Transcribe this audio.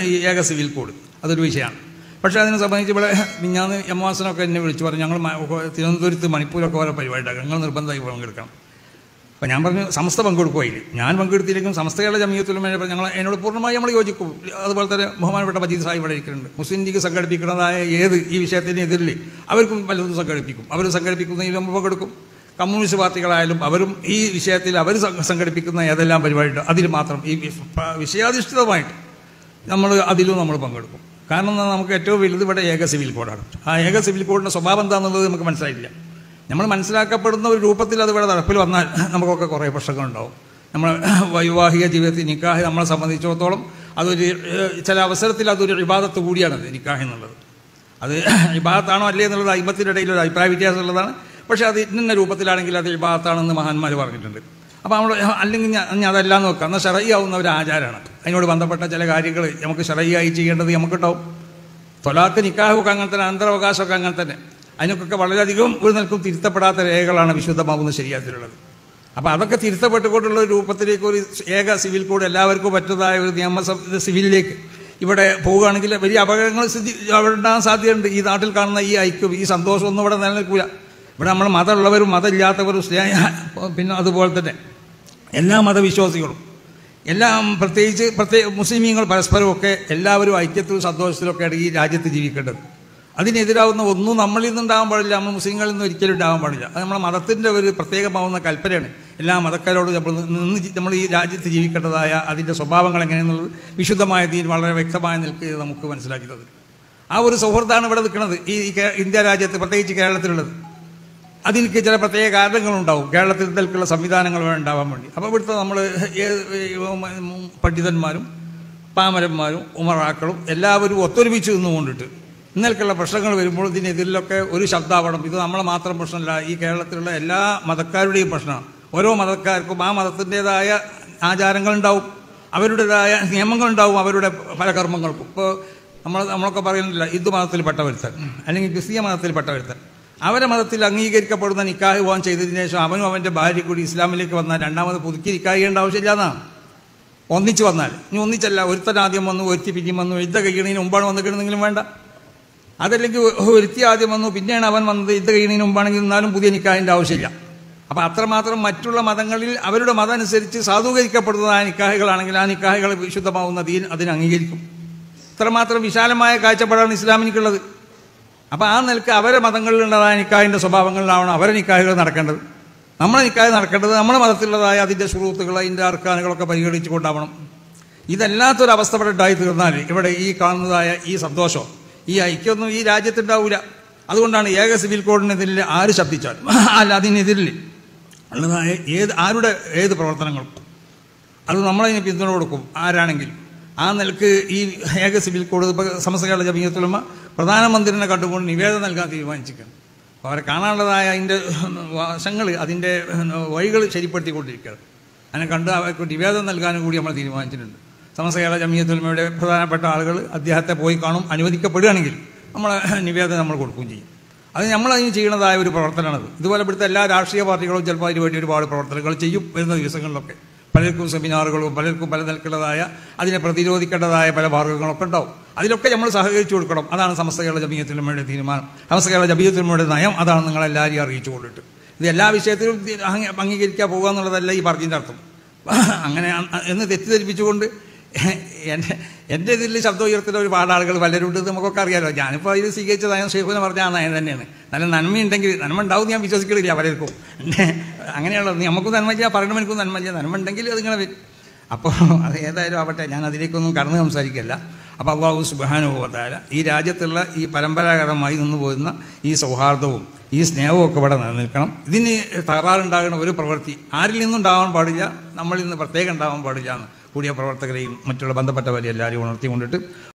ഈ ഏക civil code അതൊരു വിഷയമാണ് പക്ഷേ അതിനെ സംബന്ധിച്ച് ഇവിടെ മിഞ്ഞാന്ന് എം വാസനൊക്കെ എന്നെ വിളിച്ചു പറഞ്ഞു ഞങ്ങൾ മ- തിരുവനന്തപുരത്ത് മണിപ്പൂരൊക്കെ ഓരോ പരിപാടി ഉണ്ടാക്കും നിങ്ങൾ നിർബന്ധമായി പങ്കെടുക്കണം അപ്പം ഞാൻ പറഞ്ഞു സമസ്ത പങ്കെടുക്കുമായില്ല ഞാൻ പങ്കെടുത്തില്ലെങ്കിലും സമസ്തകളുടെ ജമീയത്തിലും ഞങ്ങൾ എന്നോട് പൂർണ്ണമായി നമ്മൾ യോജിക്കും അതുപോലെ തന്നെ ബഹുമാനപ്പെട്ട മജീദ് സാഹിബ് ഇവിടെ ഇരിക്കുന്നുണ്ട് മുസ്ലിം ലീഗ് സംഘടിപ്പിക്കുന്നതായ ഏത് ഈ വിഷയത്തിന് എതിരിൽ അവർക്കും പലതും സംഘടിപ്പിക്കും അവർ സംഘടിപ്പിക്കുന്നതിൽ നമ്മൾ പങ്കെടുക്കും കമ്മ്യൂണിസ്റ്റ് പാർട്ടികളായാലും അവരും ഈ വിഷയത്തിൽ അവർ സംഘടിപ്പിക്കുന്ന ഏതെല്ലാം പരിപാടിയുണ്ട് അതിൽ മാത്രം ഈ വിഷ- പ- വിഷയാധിഷ്ഠിതമായിട്ട് നമ്മൾ അതിലും നമ്മൾ പങ്കെടുക്കും കാരണം എന്താ നമുക്ക് ഏറ്റവും വലുത് ഇവിടെ ഏക സിവിൽ കോഡാണ് ആ ഏക സിവിൽ കോഡിൻ്റെ സ്വഭാവം എന്താണെന്നുള്ളത് നമുക്ക് മനസ്സിലായില്ല നമ്മൾ മനസ്സിലാക്കപ്പെടുന്ന ഒരു രൂപത്തിൽ അത് ഇവിടെ നടപ്പിൽ വന്നാൽ നമുക്കൊക്കെ കുറേ പ്രശ്നങ്ങളുണ്ടാവും നമ്മൾ വൈവാഹിക ജീവിതത്തിൽ നിക്കാഹ് നമ്മളെ സംബന്ധിച്ചിടത്തോളം അതൊരു ഏഹ്, ചില അവസരത്തിൽ അതൊരു വിവാദത്ത് കൂടിയാണത് നിക്കാഹ് എന്നുള്ളത് അത് വിഭാഗത്താണോ അല്ലേ എന്നുള്ളത് അയിമത്തിൻ്റെ ഇടയിൽ ഒരു അഭിപ്രായ വ്യത്യാസമുള്ളതാണ് പക്ഷേ അത് ഇന്ന രൂപത്തിലാണെങ്കിൽ അത് വിഭാഗത്താണെന്ന് മഹാന്മാർ പറഞ്ഞിട്ടുണ്ട് അപ്പോൾ നമ്മൾ അല്ലെങ്കിൽ ഞാൻ ഞാൻ അതെല്ലാം നോക്കാം എന്നാൽ ഷറയ്യാവുന്ന ഒരു ആചാരമാണ് അതിനോട് ബന്ധപ്പെട്ട ചില കാര്യങ്ങൾ നമുക്ക് ഷറയ്യായി ചെയ്യേണ്ടത് നമുക്കുണ്ടാവും തൊലാക്ക് നിക്കാഹൊക്കെ അങ്ങനെ തന്നെ അനന്തരാവകാശമൊക്കെ അങ്ങനെ തന്നെ അതിനൊക്കെ വളരെയധികം ഒരു നിൽക്കും തിരുത്തപ്പെടാത്ത രേഖകളാണ് വിശുദ്ധമാകുന്ന ശരിയാത്തിലുള്ളത് അപ്പോൾ അതൊക്കെ തിരുത്തപ്പെട്ടുകൊണ്ടുള്ള ഒരു രൂപത്തിലേക്ക് ഒരു ഏക സിവിൽ കോഡ് എല്ലാവർക്കും പറ്റുന്നതായ ഒരു നിയമസഭ സിവിലിലേക്ക് ഇവിടെ പോവുകയാണെങ്കിൽ വലിയ അപകടങ്ങൾ സ്ഥിതി അവിടെ ഉണ്ടാകാൻ സാധ്യതയുണ്ട് ഈ നാട്ടിൽ കാണുന്ന ഈ ഐക്യം ഈ സന്തോഷമൊന്നും ഇവിടെ നിലനിൽക്കില്ല ഇവിടെ നമ്മൾ മതമുള്ളവരും മതമില്ലാത്തവരും സ്നേഹ പിന്നെ അതുപോലെ തന്നെ എല്ലാ മതവിശ്വാസികളും എല്ലാം പ്രത്യേകിച്ച് പ്രത്യേക മുസ്ലിമീങ്ങൾ പരസ്പരമൊക്കെ എല്ലാവരും ഐക്യത്തിലും സന്തോഷത്തിലൊക്കെയാണ് ഈ രാജ്യത്ത് ജീവിക്കേണ്ടത് അതിനെതിരാവുന്ന ഒന്നും നമ്മളിൽ നിന്നുണ്ടാകാൻ പാടില്ല നമ്മൾ മുസ്ലിങ്ങളിൽ നിന്ന് ഒരിക്കലും ഉണ്ടാകാൻ പാടില്ല അത് നമ്മുടെ മതത്തിൻ്റെ ഒരു പ്രത്യേകമാവുന്ന കൽപ്പനയാണ് എല്ലാ മതക്കാരോടും നമ്മൾ നിന്ന് ജി- നമ്മൾ ഈ രാജ്യത്ത് ജീവിക്കേണ്ടതായ അതിൻ്റെ സ്വഭാവങ്ങൾ എങ്ങനെയെന്നുള്ളത് വിശുദ്ധമായ തീൻ വളരെ വ്യക്തമായി നിൽക്കുക നമുക്ക് മനസ്സിലാക്കി തന്നു ആ ഒരു സൗഹൃദമാണ് ഇവിടെ നിൽക്കുന്നത് ഈ ഈ കേ- ഇന്ത്യ രാജ്യത്ത് പ്രത്യേകിച്ച് കേരളത്തിലുള്ളത് അതിനൊക്കെ ചില പ്രത്യേക കാരണങ്ങളുണ്ടാവും കേരളത്തിൽ നിൽക്കുള്ള സംവിധാനങ്ങൾ ഉണ്ടാവാൻ വേണ്ടി അപ്പോൾ ഇവിടുത്തെ നമ്മൾ ഏത് പണ്ഡിതന്മാരും പാമരന്മാരും ഉമറാക്കളും എല്ലാവരും ഒത്തൊരുമിച്ച് നിന്നുകൊണ്ടിട്ട് ഇന്നൽക്കുള്ള പ്രശ്നങ്ങൾ വരുമ്പോൾ ഇതിനെതിരിലൊക്കെ ഒരു ശബ്ദാവണം ഇത് നമ്മളെ മാത്രം പ്രശ്നമല്ല ഈ കേരളത്തിലുള്ള എല്ലാ മതക്കാരുടെയും പ്രശ്നമാണ് ഓരോ മതക്കാർക്കും ആ മതത്തിൻ്റെതായ ആചാരങ്ങളുണ്ടാവും അവരുടേതായ നിയമങ്ങളുണ്ടാവും അവരുടെ പല കർമ്മങ്ങൾക്കും ഇപ്പോൾ നമ്മൾ നമ്മളൊക്കെ പറയുന്നില്ല ഹിന്ദു മതത്തിൽപ്പെട്ട ഒരുത്തൻ അല്ലെങ്കിൽ ക്രിസ്തീയ മതത്തിൽപ്പെട്ട ഒരുത്തൻ അവരെ മതത്തിൽ അംഗീകരിക്കപ്പെടുന്ന നിക്കാഹ് വിവാഹം ചെയ്തതിനു ശേഷം അവനും അവൻ്റെ ഭാര്യ കൂടി ഇസ്ലാമിലേക്ക് വന്നാൽ രണ്ടാമത് പുതുക്കി നിക്കാഹ് ചെയ്യേണ്ട ആവശ്യമില്ല എന്നാണ് ഒന്നിച്ച് വന്നാൽ ഇനി ഒന്നിച്ചല്ല ഒരുത്തൻ ആദ്യം വന്നു ഒരുത്തി പിന്നെയും വന്നു യുദ്ധ കഴിയണതിന് മുമ്പാണ് വന്നിട്ടുണ്ടെങ്കിലും വേണ്ട അതല്ലെങ്കിൽ ഒരുത്തി ആദ്യം വന്നു പിന്നെയാണ് അവൻ വന്നത് യുദ്ധ കഴിയുന്നതിന് മുമ്പാണെങ്കിൽ എന്നാലും പുതിയ നിക്കാഹിൻ്റെ ആവശ്യമില്ല അപ്പോൾ അത്രമാത്രം മറ്റുള്ള മതങ്ങളിൽ അവരുടെ മതം അനുസരിച്ച് സാധൂകരിക്കപ്പെടുന്നതായ നിക്കാഹുകളാണെങ്കിൽ ആ നിക്കാഹുകൾ വിശുദ്ധമാവുന്ന ദീൻ അതിനെ അംഗീകരിക്കും ഇത്രമാത്രം വിശാലമായ കാഴ്ചപ്പാടാണ് ഇസ്ലാമിനിക്കുള്ളത് അപ്പോൾ ആ നിലക്ക് അവരെ മതങ്ങളിലുള്ളതായ നിക്കാഹിൻ്റെ സ്വഭാവങ്ങളിലാവണം അവരെ നിക്കാഹുകൾ നടക്കേണ്ടത് നമ്മളെ നിക്കാഹ് നടക്കേണ്ടത് നമ്മുടെ മതത്തിലുള്ളതായ അതിൻ്റെ സുഹൃത്തുക്കൾ അതിൻ്റെ അർക്കാനുകളൊക്കെ പരിഗണിച്ചു കൊണ്ടാവണം ഇതല്ലാത്തൊരവസ്ഥ ഇവിടെ ഉണ്ടായി തീർന്നാൽ ഇവിടെ ഈ കാണുന്നതായ ഈ സന്തോഷം ഈ ഐക്യമൊന്നും ഈ രാജ്യത്തുണ്ടാവില്ല അതുകൊണ്ടാണ് ഏക സിവിൽ കോഡിനെതിരിൽ ആര് ശബ്ദിച്ചാലും അല്ല അതിനെതിരിൽ ഉള്ളതായ ഏത് ആരുടെ ഏത് പ്രവർത്തനങ്ങളും അത് നമ്മളതിന് പിന്തുണ കൊടുക്കും ആരാണെങ്കിലും ആ നിലക്ക് ഈ ഏക സിവിൽ കോഡ് ഇപ്പോൾ സമസ്തകളുടെ ജമീയത്തുലമ പ്രധാനമന്ത്രിനെ കണ്ടുകൊണ്ട് നിവേദനം നൽകാൻ തീരുമാനിച്ചിരിക്കുകയാണ് അപ്പോൾ അവരെ കാണാനുള്ളതായ അതിൻ്റെ വശങ്ങൾ അതിൻ്റെ വഴികൾ ശരിപ്പെടുത്തിക്കൊണ്ടിരിക്കുകയാണ് അതിനെ കണ്ട് അവർക്ക് നിവേദനം നൽകാനും കൂടി നമ്മൾ തീരുമാനിച്ചിട്ടുണ്ട് സമസ്തകളുടെ ജമീയത്തുലമയുടെ പ്രധാനപ്പെട്ട ആളുകൾ അദ്ദേഹത്തെ പോയി കാണും അനുവദിക്കപ്പെടുകയാണെങ്കിൽ നമ്മൾ നിവേദനം നമ്മൾ കൊടുക്കുകയും ചെയ്യും അത് നമ്മളതിന് ചെയ്യുന്നതായ ഒരു പ്രവർത്തനമാണത് ഇതുപോലെ ഇവിടുത്തെ എല്ലാ രാഷ്ട്രീയ പാർട്ടികളും ചിലപ്പോൾ അതിന് വേണ്ടി ഒരുപാട് പ്രവർത്തനങ്ങൾ ചെയ്യും വരുന്ന ദിവസങ്ങളിലൊക്കെ പലർക്കും സെമിനാറുകളും പലർക്കും പല നിലക്കുള്ളതായ അതിനെ പ്രതിരോധിക്കേണ്ടതായ പല മാർഗങ്ങളൊക്കെ ഉണ്ടാവും അതിലൊക്കെ നമ്മൾ സഹകരിച്ചു കൊടുക്കണം അതാണ് സമസ്തകളുടെ ജമീയത്തിലുമയുടെ തീരുമാനം സമസ്തകളുടെ ജമീയത്തിലുമയുടെ നയം അതാണ് നിങ്ങളെല്ലാവരെയും അറിയിച്ചു കൊണ്ടിട്ട് ഇത് എല്ലാ വിഷയത്തിലും തി- അംഗീ- അംഗീകരിക്കാൻ പോകുക എന്നുള്ളതല്ല ഈ പറഞ്ഞതിൻ്റെ അർത്ഥം അങ്ങനെ അ- എന്ന് തെറ്റിദ്ധരിപ്പിച്ചുകൊണ്ട് എൻ്റെ എൻ്റെ ഇതിൽ ശബ്ദം ഉയർത്തുന്ന ഒരുപാട് ആളുകൾ പലരുണ്ട് ഇത് നമുക്കൊക്കെ അറിയാലോ ഞാനിപ്പോൾ ഇത് സ്വീകരിച്ച നയം ഷെയ്ഖുനെ പറഞ്ഞ ആ നയം തന്നെയാണ് നല്ല നന്മയുണ്ടെങ്കിൽ നന്മ ഉണ്ടാവും ഞാൻ വിശ്വസിക്കണില്ല പലർക്കും അങ്ങനെയുള്ള നമുക്കും നന്മയില്ല പറയണം എനിക്കും നന്മയില്ല നന്മ ഉണ്ടെങ്കിൽ അതിങ്ങനെ വരും അപ്പോൾ അത് ഏതായാലും ആവട്ടെ ഞാൻ അതിലേക്കൊന്നും കടന്ന് സംസാരിക്കല്ല അപ്പോൾ അള്ളാഹു സുബാനുഭവത്തായ ഈ രാജ്യത്തുള്ള ഈ പരമ്പരാഗതമായി നിന്ന് പോരുന്ന ഈ സൗഹാർദ്ദവും ഈ സ്നേഹവും ഒക്കെ ഇവിടെ നിലനിൽക്കണം ഇതിന് തകരാറുണ്ടാകുന്ന ഒരു പ്രവൃത്തി ആരിൽ നിന്നും ഉണ്ടാവാൻ പാടില്ല നമ്മളിൽ നിന്ന് പ്രത്യേകം ഉണ്ടാവാൻ പാടില്ല എന്ന് കൂടിയ പ്രവർത്തകരെയും മറ്റുള്ള ബന്ധപ്പെട്ടവരെയും എല്ലാവരും ഉണർത്തിക്കൊണ്ടിട്ട്